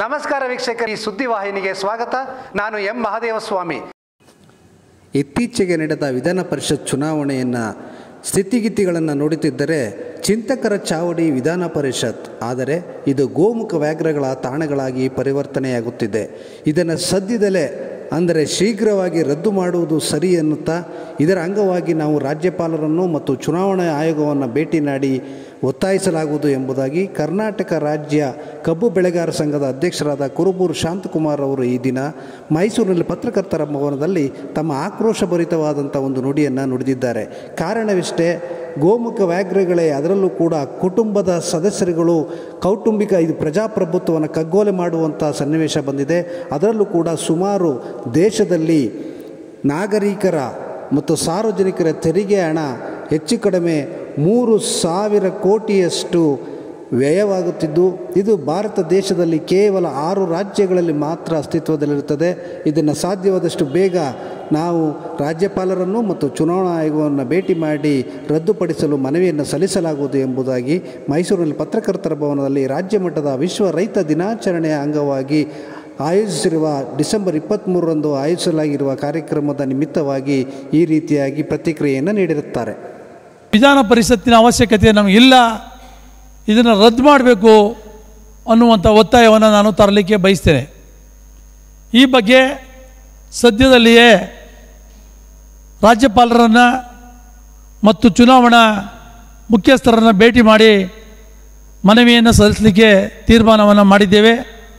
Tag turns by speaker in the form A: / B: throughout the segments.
A: ನಮಸ್ಕಾರ ವೀಕ್ಷಕರು ಈ ಸುದ್ದಿವಾಹಿನಿಗೆ ಸ್ವಾಗತ ನಾನು ಎಂ ಮಹಾದೇವಸ್ವಾಮಿ
B: ಇತ್ತೀಚೆಗೆ ನಡೆದ ವಿಧಾನ ಪರಿಷತ್ ಚುನಾವಣೆಯನ್ನು ಸ್ಥಿತಿಗತಿಗಳನ್ನು ನೋಡುತ್ತಿದ್ದರೆ ಚಿಂತಕರ ಚಾವಡಿ ವಿಧಾನ ಪರಿಷತ್ ಆದರೆ ಇದು ಗೋಮುಖ ವ್ಯಾಘ್ರಗಳ ತಾಣಗಳಾಗಿ ಪರಿವರ್ತನೆಯಾಗುತ್ತಿದೆ ಇದನ್ನು ಸದ್ಯದಲ್ಲೇ ಅಂದರೆ ಶೀಘ್ರವಾಗಿ ರದ್ದು ಮಾಡುವುದು ಸರಿ ಎನ್ನುತ್ತಾ ಇದರ ಅಂಗವಾಗಿ ನಾವು ರಾಜ್ಯಪಾಲರನ್ನು ಮತ್ತು ಚುನಾವಣಾ ಆಯೋಗವನ್ನು ಭೇಟಿ ನೀಡಿ ಒತ್ತಾಯಿಸಲಾಗುವುದು ಎಂಬುದಾಗಿ ಕರ್ನಾಟಕ ರಾಜ್ಯ ಕಬ್ಬು ಬೆಳೆಗಾರ ಸಂಘದ ಅಧ್ಯಕ್ಷರಾದ ಕುರುಬೂರು ಶಾಂತಕುಮಾರ್ ಅವರು ಈ ದಿನ ಮೈಸೂರಿನಲ್ಲಿ ಪತ್ರಕರ್ತರ ಭವನದಲ್ಲಿ ತಮ್ಮ ಆಕ್ರೋಶಭರಿತವಾದಂಥ ಒಂದು ನುಡಿಯನ್ನು ನುಡಿದಿದ್ದಾರೆ ಕಾರಣವಿಷ್ಟೇ ಗೋಮುಖ ವ್ಯಾಘ್ರಗಳೇ ಅದರಲ್ಲೂ ಕೂಡ ಕುಟುಂಬದ ಸದಸ್ಯರುಗಳು ಕೌಟುಂಬಿಕ ಇದು ಪ್ರಜಾಪ್ರಭುತ್ವವನ್ನು ಕಗ್ಗೋಲೆ ಮಾಡುವಂಥ ಸನ್ನಿವೇಶ ಬಂದಿದೆ ಅದರಲ್ಲೂ ಕೂಡ ಸುಮಾರು ದೇಶದಲ್ಲಿ ನಾಗರಿಕರ ಮತ್ತು ಸಾರ್ವಜನಿಕರ ತೆರಿಗೆ ಹಣ ಹೆಚ್ಚು ಕಡಿಮೆ ಮೂರು ಸಾವಿರ ಕೋಟಿಯಷ್ಟು ವ್ಯಯವಾಗುತ್ತಿದ್ದು ಇದು ಭಾರತ ದೇಶದಲ್ಲಿ ಕೇವಲ ಆರು ರಾಜ್ಯಗಳಲ್ಲಿ ಮಾತ್ರ ಅಸ್ತಿತ್ವದಲ್ಲಿರುತ್ತದೆ ಇದನ್ನು ಸಾಧ್ಯವಾದಷ್ಟು ಬೇಗ ನಾವು ರಾಜ್ಯಪಾಲರನ್ನು ಮತ್ತು ಚುನಾವಣಾ ಆಯೋಗವನ್ನು ಭೇಟಿ ಮಾಡಿ ರದ್ದುಪಡಿಸಲು ಮನವಿಯನ್ನು ಸಲ್ಲಿಸಲಾಗುವುದು ಎಂಬುದಾಗಿ ಮೈಸೂರಿನಲ್ಲಿ ಪತ್ರಕರ್ತರ ಭವನದಲ್ಲಿ ರಾಜ್ಯ ಮಟ್ಟದ ವಿಶ್ವ ರೈತ ದಿನಾಚರಣೆಯ ಅಂಗವಾಗಿ ಆಯೋಜಿಸಿರುವ ಡಿಸೆಂಬರ್ ಇಪ್ಪತ್ತ್ಮೂರರಂದು ಆಯೋಜಿಸಲಾಗಿರುವ ಕಾರ್ಯಕ್ರಮದ ನಿಮಿತ್ತವಾಗಿ ಈ ರೀತಿಯಾಗಿ ಪ್ರತಿಕ್ರಿಯೆಯನ್ನು ನೀಡಿರುತ್ತಾರೆ
C: ವಿಧಾನ ಪರಿಷತ್ತಿನ ಅವಶ್ಯಕತೆ ನಮಗಿಲ್ಲ ಇದನ್ನು ರದ್ದು ಮಾಡಬೇಕು ಅನ್ನುವಂಥ ಒತ್ತಾಯವನ್ನು ನಾನು ತರಲಿಕ್ಕೆ ಬಯಸ್ತೇನೆ ಈ ಬಗ್ಗೆ ಸದ್ಯದಲ್ಲಿಯೇ ರಾಜ್ಯಪಾಲರನ್ನು ಮತ್ತು ಚುನಾವಣಾ ಮುಖ್ಯಸ್ಥರನ್ನು ಭೇಟಿ ಮಾಡಿ ಮನವಿಯನ್ನು ಸಲ್ಲಿಸಲಿಕ್ಕೆ ತೀರ್ಮಾನವನ್ನು ಮಾಡಿದ್ದೇವೆ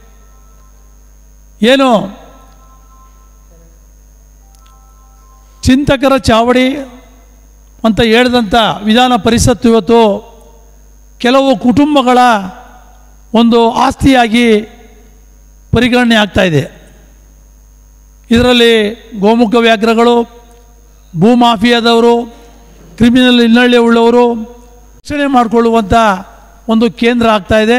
C: ಏನು ಚಿಂತಕರ ಚಾವಡಿ ಅಂತ ಹೇಳಿದಂಥ ವಿಧಾನ ಪರಿಷತ್ತು ಇವತ್ತು ಕೆಲವು ಕುಟುಂಬಗಳ ಒಂದು ಆಸ್ತಿಯಾಗಿ ಪರಿಗಣನೆ ಆಗ್ತಾ ಇದೆ ಇದರಲ್ಲಿ ಗೋಮುಖ ವ್ಯಾಘ್ರಗಳು ಭೂಮಾಫಿಯಾದವರು ಕ್ರಿಮಿನಲ್ ಹಿನ್ನೆಲೆ ಉಳ್ಳವರು ರಕ್ಷಣೆ ಮಾಡಿಕೊಳ್ಳುವಂಥ ಒಂದು ಕೇಂದ್ರ ಆಗ್ತಾ ಇದೆ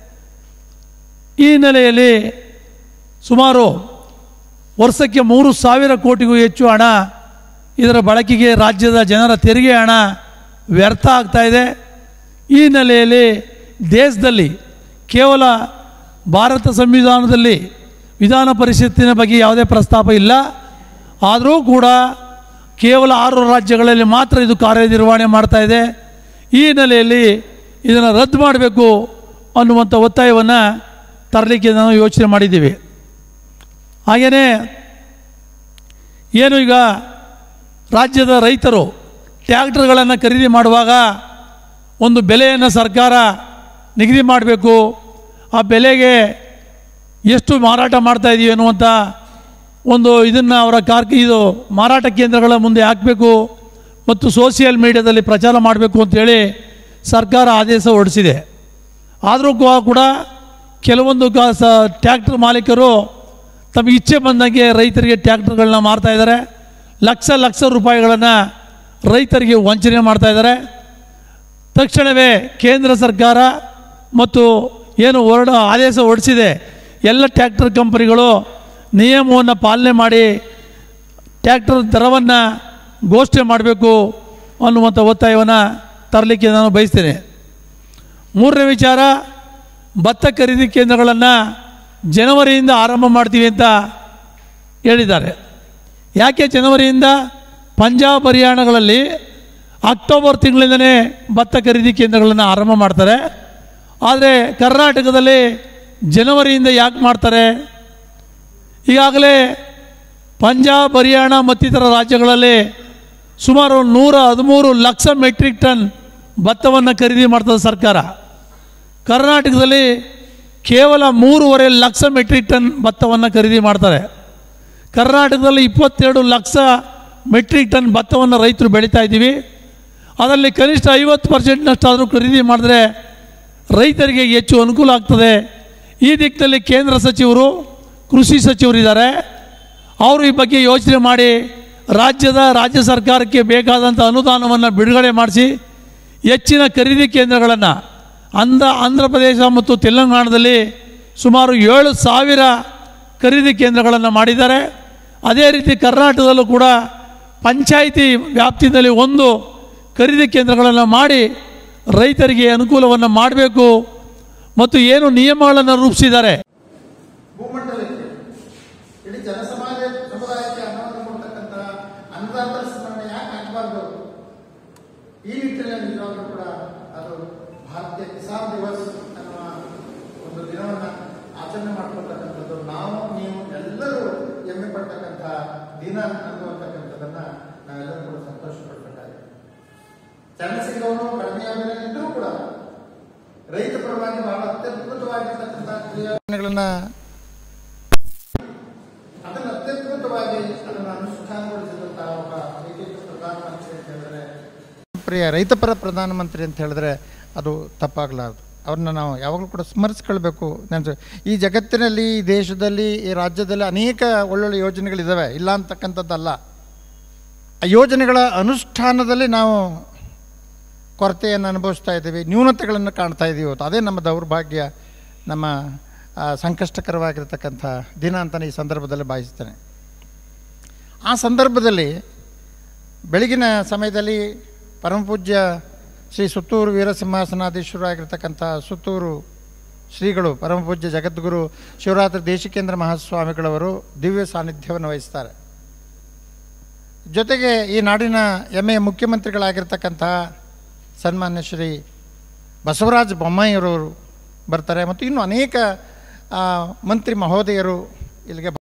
C: ಈ ಹಿನ್ನೆಲೆಯಲ್ಲಿ ಸುಮಾರು ವರ್ಷಕ್ಕೆ ಮೂರು ಸಾವಿರ ಕೋಟಿಗೂ ಹೆಚ್ಚು ಹಣ ಇದರ ಬಳಕೆಗೆ ರಾಜ್ಯದ ಜನರ ತೆರಿಗೆ ಹಣ ವ್ಯರ್ಥ ಆಗ್ತಾ ಇದೆ ಈ ಹಿನ್ನೆಲೆಯಲ್ಲಿ ದೇಶದಲ್ಲಿ ಕೇವಲ ಭಾರತ ಸಂವಿಧಾನದಲ್ಲಿ ವಿಧಾನ ಪರಿಷತ್ತಿನ ಬಗ್ಗೆ ಯಾವುದೇ ಪ್ರಸ್ತಾಪ ಇಲ್ಲ ಆದರೂ ಕೂಡ ಕೇವಲ ಆರು ರಾಜ್ಯಗಳಲ್ಲಿ ಮಾತ್ರ ಇದು ಕಾರ್ಯನಿರ್ವಹಣೆ ಮಾಡ್ತಾ ಇದೆ ಈ ಹಿನ್ನೆಲೆಯಲ್ಲಿ ಇದನ್ನು ರದ್ದು ಮಾಡಬೇಕು ಅನ್ನುವಂಥ ಒತ್ತಾಯವನ್ನು ತರಲಿಕ್ಕೆ ನಾವು ಯೋಚನೆ ಮಾಡಿದ್ದೀವಿ ಹಾಗೆಯೇ ಏನು ಈಗ ರಾಜ್ಯದ ರೈತರು ಟ್ಯಾಕ್ಟರ್ಗಳನ್ನು ಖರೀದಿ ಮಾಡುವಾಗ ಒಂದು ಬೆಲೆಯನ್ನು ಸರ್ಕಾರ ನಿಗದಿ ಮಾಡಬೇಕು ಆ ಬೆಲೆಗೆ ಎಷ್ಟು ಮಾರಾಟ ಮಾಡ್ತಾ ಇದೀವಿ ಅನ್ನುವಂಥ ಒಂದು ಇದನ್ನು ಅವರ ಕಾರ್ಕ ಇದು ಮಾರಾಟ ಕೇಂದ್ರಗಳ ಮುಂದೆ ಹಾಕಬೇಕು ಮತ್ತು ಸೋಷಿಯಲ್ ಮೀಡಿಯಾದಲ್ಲಿ ಪ್ರಚಾರ ಮಾಡಬೇಕು ಅಂತೇಳಿ ಸರ್ಕಾರ ಆದೇಶ ಹೊರಡಿಸಿದೆ ಆದರೂ ಕೂಡ ಕೆಲವೊಂದು ಕಾ ಸ ಟ್ಯಾಕ್ಟರ್ ಮಾಲೀಕರು ತಮ್ಮ ಇಚ್ಛೆ ಬಂದಂಗೆ ರೈತರಿಗೆ ಟ್ಯಾಕ್ಟರ್ಗಳನ್ನ ಮಾರ್ತಾ ಇದ್ದಾರೆ ಲಕ್ಷ ಲಕ್ಷ ರೂಪಾಯಿಗಳನ್ನು ರೈತರಿಗೆ ವಂಚನೆ ಮಾಡ್ತಾ ಇದ್ದಾರೆ ತಕ್ಷಣವೇ ಕೇಂದ್ರ ಸರ್ಕಾರ ಮತ್ತು ಏನು ಹೊರಡ ಆದೇಶ ಹೊರಡಿಸಿದೆ ಎಲ್ಲ ಟ್ಯಾಕ್ಟರ್ ಕಂಪನಿಗಳು ನಿಯಮವನ್ನು ಪಾಲನೆ ಮಾಡಿ ಟ್ಯಾಕ್ಟರ್ ದರವನ್ನು ಘೋಷಣೆ ಮಾಡಬೇಕು ಅನ್ನುವಂಥ ಒತ್ತಾಯವನ್ನು ತರಲಿಕ್ಕೆ ನಾನು ಬಯಸ್ತೇನೆ ಮೂರನೇ ವಿಚಾರ ಭತ್ತ ಖರೀದಿ ಕೇಂದ್ರಗಳನ್ನು ಜನವರಿಯಿಂದ ಆರಂಭ ಮಾಡ್ತೀವಿ ಅಂತ ಹೇಳಿದ್ದಾರೆ ಯಾಕೆ ಜನವರಿಯಿಂದ ಪಂಜಾಬ್ ಹರಿಯಾಣಗಳಲ್ಲಿ ಅಕ್ಟೋಬರ್ ತಿಂಗಳಿಂದಲೇ ಭತ್ತ ಖರೀದಿ ಕೇಂದ್ರಗಳನ್ನು ಆರಂಭ ಮಾಡ್ತಾರೆ ಆದರೆ ಕರ್ನಾಟಕದಲ್ಲಿ ಜನವರಿಯಿಂದ ಯಾಕೆ ಮಾಡ್ತಾರೆ ಈಗಾಗಲೇ ಪಂಜಾಬ್ ಹರಿಯಾಣ ಮತ್ತಿತರ ರಾಜ್ಯಗಳಲ್ಲಿ ಸುಮಾರು ನೂರ ಹದಿಮೂರು ಲಕ್ಷ ಮೆಟ್ರಿಕ್ ಟನ್ ಭತ್ತವನ್ನು ಖರೀದಿ ಮಾಡ್ತದೆ ಸರ್ಕಾರ ಕರ್ನಾಟಕದಲ್ಲಿ ಕೇವಲ ಮೂರುವರೆ ಲಕ್ಷ ಮೆಟ್ರಿಕ್ ಟನ್ ಭತ್ತವನ್ನು ಖರೀದಿ ಮಾಡ್ತಾರೆ ಕರ್ನಾಟಕದಲ್ಲಿ ಇಪ್ಪತ್ತೆರಡು ಲಕ್ಷ ಮೆಟ್ರಿಕ್ ಟನ್ ಭತ್ತವನ್ನು ರೈತರು ಬೆಳೀತಾ ಇದ್ದೀವಿ ಅದರಲ್ಲಿ ಕನಿಷ್ಠ ಐವತ್ತು ಪರ್ಸೆಂಟ್ನಷ್ಟಾದರೂ ಖರೀದಿ ಮಾಡಿದ್ರೆ ರೈತರಿಗೆ ಹೆಚ್ಚು ಅನುಕೂಲ ಆಗ್ತದೆ ಈ ದಿಕ್ಕಿನಲ್ಲಿ ಕೇಂದ್ರ ಸಚಿವರು ಕೃಷಿ ಸಚಿವರಿದ್ದಾರೆ ಅವರು ಈ ಬಗ್ಗೆ ಯೋಚನೆ ಮಾಡಿ ರಾಜ್ಯದ ರಾಜ್ಯ ಸರ್ಕಾರಕ್ಕೆ ಬೇಕಾದಂಥ ಅನುದಾನವನ್ನು ಬಿಡುಗಡೆ ಮಾಡಿಸಿ ಹೆಚ್ಚಿನ ಖರೀದಿ ಕೇಂದ್ರಗಳನ್ನು ಅಂಧ ಆಂಧ್ರ ಪ್ರದೇಶ ಮತ್ತು ತೆಲಂಗಾಣದಲ್ಲಿ ಸುಮಾರು ಏಳು ಸಾವಿರ ಖರೀದಿ ಕೇಂದ್ರಗಳನ್ನು ಮಾಡಿದ್ದಾರೆ ಅದೇ ರೀತಿ ಕರ್ನಾಟಕದಲ್ಲೂ ಕೂಡ ಪಂಚಾಯಿತಿ ವ್ಯಾಪ್ತಿಯಲ್ಲಿ ಒಂದು ಖರೀದಿ ಕೇಂದ್ರಗಳನ್ನು ಮಾಡಿ ರೈತರಿಗೆ ಅನುಕೂಲವನ್ನು ಮಾಡಬೇಕು ಮತ್ತು ಏನು ನಿಯಮಗಳನ್ನು ರೂಪಿಸಿದ್ದಾರೆ
D: ಕಿಸಾನ್ ದಿವಸ್ ಅನ್ನುವ ಒಂದು ದಿನವನ್ನು ಆಚರಣೆ ಮಾಡ್ಕೊಳ್ತಕ್ಕಂಥದ್ದು ನಾವು ನೀವು ಎಲ್ಲರೂ ಹೆಮ್ಮೆ ಪಡ್ತಕ್ಕಂಥ ದಿನ ಅನ್ನುವಂತಕ್ಕಂಥದ್ದನ್ನ ನಾವೆಲ್ಲರೂ ಕೂಡ ಸಂತೋಷ ಪಡ್ಬೇಕಾಗಿದೆ ಚರಣಸಿಂಗ್ ಅವರು ಕಡಿಮೆ ಇದ್ರೂ ಕೂಡ ರೈತ ಪರವಾಗಿ ಬಹಳ ಅತ್ಯದ್ಭುತವಾಗಿರ್ತಕ್ಕಂಥ ಕ್ರಿಯಾಗಳನ್ನ ಅದನ್ನು ಅತ್ಯದ್ಭುತವಾಗಿ ಅದನ್ನು ಅನುಷ್ಠಾನಗೊಳಿಸಿದಂತಹ ಒಬ್ಬ ಏಕೈಕ ಪ್ರಧಾನಮಂತ್ರಿ ಅಂತ ಹೇಳಿದ್ರೆ ಪ್ರಿಯ ರೈತಪರ ಪ್ರಧಾನಮಂತ್ರಿ ಅಂತ ಹೇಳಿದ್ರೆ ಅದು ತಪ್ಪಾಗಲಾರದು ಅವ್ರನ್ನ ನಾವು ಯಾವಾಗಲೂ ಕೂಡ ಸ್ಮರಿಸ್ಕೊಳ್ಬೇಕು ನೆನ್ಸು ಈ ಜಗತ್ತಿನಲ್ಲಿ ಈ ದೇಶದಲ್ಲಿ ಈ ರಾಜ್ಯದಲ್ಲಿ ಅನೇಕ ಒಳ್ಳೊಳ್ಳೆ ಯೋಜನೆಗಳಿದ್ದಾವೆ ಇಲ್ಲ ಅಂತಕ್ಕಂಥದ್ದಲ್ಲ ಆ ಯೋಜನೆಗಳ ಅನುಷ್ಠಾನದಲ್ಲಿ ನಾವು ಕೊರತೆಯನ್ನು ಅನುಭವಿಸ್ತಾ ಇದ್ದೀವಿ ನ್ಯೂನತೆಗಳನ್ನು ಕಾಣ್ತಾ ಇದ್ದೀವಿ ಇವತ್ತು ಅದೇ ನಮ್ಮ ದೌರ್ಭಾಗ್ಯ ನಮ್ಮ ಆ, ಸಂಕಷ್ಟಕರವಾಗಿರ್ತಕ್ಕಂಥ ದಿನ ಅಂತಲೇ ಈ ಸಂದರ್ಭದಲ್ಲಿ ಭಾವಿಸ್ತೇನೆ ಆ ಸಂದರ್ಭದಲ್ಲಿ ಬೆಳಗಿನ ಸಮಯದಲ್ಲಿ ಪರಮಪೂಜ್ಯ ಶ್ರೀ ಸುತ್ತೂರು ವೀರಸಿಂಹಾಸನಾಧೀಶ್ವರಾಗಿರ್ತಕ್ಕಂಥ ಸುತ್ತೂರು ಶ್ರೀಗಳು ಪರಮಪೂಜ್ಯ ಜಗದ್ಗುರು ಶಿವರಾತ್ರಿ ದೇಶಿಕೇಂದ್ರ ಮಹಾಸ್ವಾಮಿಗಳವರು ದಿವ್ಯ ಸಾನ್ನಿಧ್ಯವನ್ನು ವಹಿಸ್ತಾರೆ ಜೊತೆಗೆ ಈ ನಾಡಿನ ಹೆಮ್ಮೆಯ ಮುಖ್ಯಮಂತ್ರಿಗಳಾಗಿರ್ತಕ್ಕಂತಹ ಸನ್ಮಾನ್ಯ ಶ್ರೀ ಬಸವರಾಜ ಬೊಮ್ಮಾಯಿಯವರು ಬರ್ತಾರೆ ಮತ್ತು ಇನ್ನೂ ಅನೇಕ ಆ, ಮಂತ್ರಿ ಮಹೋದಯರು ಇಲ್ಲಿಗೆ